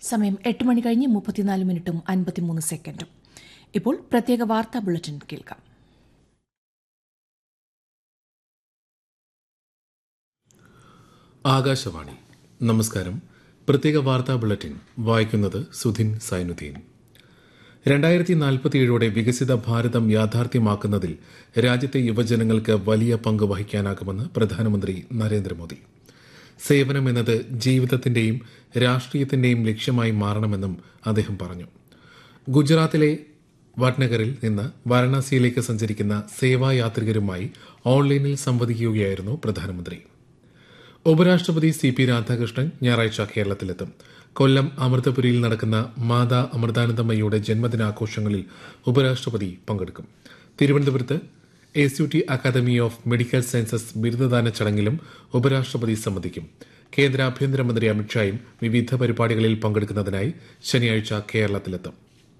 സമയം എട്ട് മണി കഴിഞ്ഞ് മുപ്പത്തിനാല് മിനിറ്റും അൻപത്തിമൂന്ന് സെക്കൻഡും ഇപ്പോൾ പ്രത്യേക വാർത്താ ബുള്ളറ്റിൻ കേൾക്കാം ആകാശവാണി നമസ്കാരം പ്രത്യേക വാർത്താ ബുള്ളറ്റിൻ വായിക്കുന്നത് സുധിൻ സൈനുദ്ദീൻ രണ്ടായിരത്തി നാൽപ്പത്തിയേഴോടെ വികസിത ഭാരതം യാഥാർത്ഥ്യമാക്കുന്നതിൽ രാജ്യത്തെ യുവജനങ്ങൾക്ക് വലിയ പങ്ക് വഹിക്കാനാകുമെന്ന് പ്രധാനമന്ത്രി നരേന്ദ്രമോദി സേവനം എന്നത് ജീവിതത്തിന്റെയും രാഷ്ട്രീയത്തിന്റെയും ലക്ഷ്യമായി മാറണമെന്നും അദ്ദേഹം പറഞ്ഞു ഗുജറാത്തിലെ വട്നഗറിൽ നിന്ന് വാരണാസിയിലേക്ക് സഞ്ചരിക്കുന്ന സേവായാത്രികരുമായി ഓൺലൈനിൽ സംവദിക്കുകയായിരുന്നു പ്രധാനമന്ത്രി ഉപരാഷ്ട്രപതി സി പി രാധാകൃഷ്ണൻ ഞായറാഴ്ച കേരളത്തിലെത്തും കൊല്ലം അമൃതപുരിയിൽ നടക്കുന്ന മാതാ അമൃതാനന്ദമയ്യയുടെ ജന്മദിനാഘോഷങ്ങളിൽ ഉപരാഷ്ട്രപതി പങ്കെടുക്കും തിരുവനന്തപുരത്ത് S U T academy of medical sciences ബിരുദദാന ചടങ്ങിലും ഉപരാഷ്ട്രപതി സംബന്ധിക്കും കേന്ദ്ര ആഭ്യന്തരമന്ത്രി അമിത്ഷായും വിവിധ പരിപാടികളിൽ പങ്കെടുക്കുന്നതിനായി ശനിയാഴ്ച കേരളത്തിലെത്തും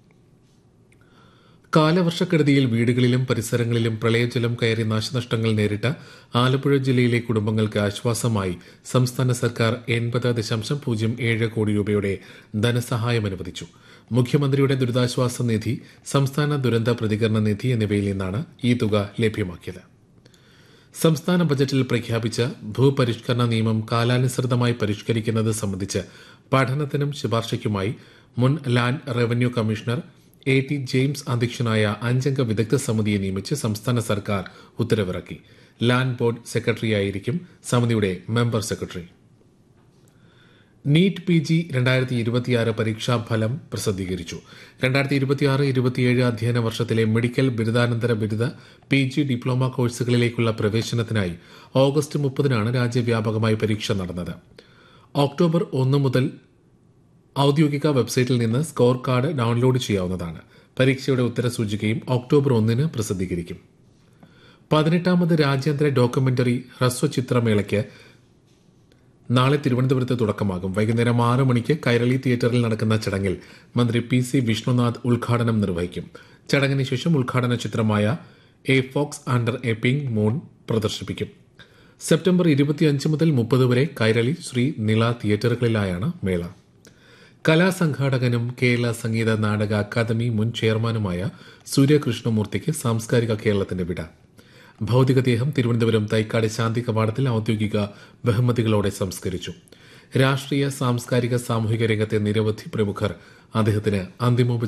കാലവർഷക്കെടുതിയിൽ വീടുകളിലും പരിസരങ്ങളിലും പ്രളയജലം കയറി നാശനഷ്ടങ്ങൾ നേരിട്ട ആലപ്പുഴ ജില്ലയിലെ കുടുംബങ്ങൾക്ക് ആശ്വാസമായി സംസ്ഥാന സർക്കാർ എൺപത് ദശാംശം പൂജ്യം ഏഴ് കോടി രൂപയുടെ ധനസഹായം അനുവദിച്ചു മുഖ്യമന്ത്രിയുടെ ദുരിതാശ്വാസ നിധി സംസ്ഥാന ദുരന്ത പ്രതികരണ നിധി എന്നിവയിൽ നിന്നാണ് ഈ തുക ലഭ്യമാക്കിയത് സംസ്ഥാന ബജറ്റിൽ പ്രഖ്യാപിച്ച ഭൂപരിഷ്കരണ നിയമം കാലാനുസൃതമായി പരിഷ്കരിക്കുന്നത് സംബന്ധിച്ച് പഠനത്തിനും ശുപാർശയ്ക്കുമായി മുൻ land revenue commissioner A T James അധ്യക്ഷനായ അഞ്ചംഗ വിദഗ്ധ സമിതിയെ നിയമിച്ച് സംസ്ഥാന സർക്കാർ ഉത്തരവിറക്കി ലാൻഡ് ബോർഡ് സെക്രട്ടറിയായിരിക്കും സമിതിയുടെ member secretary NEET P G രണ്ടായിരത്തി ഇരുപത്തിയാറ് പരീക്ഷാഫലം പ്രസിദ്ധീകരിച്ചു രണ്ടായിരത്തി ഇരുപത്തിയാറ് ഇരുപത്തിയേഴ് അധ്യയന വർഷത്തിലെ മെഡിക്കൽ ബിരുദാനന്തര ബിരുദ പി ജി ഡിപ്ലോമ കോഴ്സുകളിലേക്കുള്ള പ്രവേശനത്തിനായി ഓഗസ്റ്റ് മുപ്പതിനാണ് രാജ്യവ്യാപകമായി പരീക്ഷ നടന്നത് ഒക്ടോബർ ഒന്ന് മുതൽ ഔദ്യോഗിക വെബ്സൈറ്റിൽ നിന്ന് സ്കോർ കാർഡ് ഡൗൺലോഡ് ചെയ്യാവുന്നതാണ് പരീക്ഷയുടെ ഉത്തരസൂചികയും ഒക്ടോബർ ഒന്നിന് പ്രസിദ്ധീകരിക്കും പതിനെട്ടാമത് രാജ്യാന്തര ഡോക്യുമെന്ററി ഹ്രസ്വചിത്രമേളയ്ക്ക് നാളെ തിരുവനന്തപുരത്ത് തുടക്കമാകും വൈകുന്നേരം ആറ് മണിക്ക് കൈരളി തിയേറ്ററിൽ നടക്കുന്ന ചടങ്ങിൽ മന്ത്രി പി സി വിഷ്ണുനാഥ് ഉദ്ഘാടനം നിർവഹിക്കും ചടങ്ങിന് ശേഷം ഉദ്ഘാടന ചിത്രമായ a fox under a pink moon പ്രദർശിപ്പിക്കും സെപ്റ്റംബർ ഇരുപത്തിയഞ്ച് മുതൽ മുപ്പത് വരെ കൈരളി ശ്രീ നില തിയേറ്ററുകളിലായാണ് മേള കലാസംഘാടകനും കേരള സംഗീത നാടക അക്കാദമി മുൻ ചെയർമാനുമായ സൂര്യകൃഷ്ണമൂർത്തിക്ക് സാംസ്കാരിക കേരളത്തിന്റെ വിട ഭൌതികദേഹം തിരുവനന്തപുരം തൈക്കാട് ശാന്തി കവാടത്തിൽ ഔദ്യോഗിക ബഹുമതികളോടെ സംസ്കരിച്ചു രാഷ്ട്രീയ സാംസ്കാരിക സാമൂഹിക രംഗത്തെ നിരവധി പ്രമുഖർ അദ്ദേഹത്തിന് അന്തിമോപചാര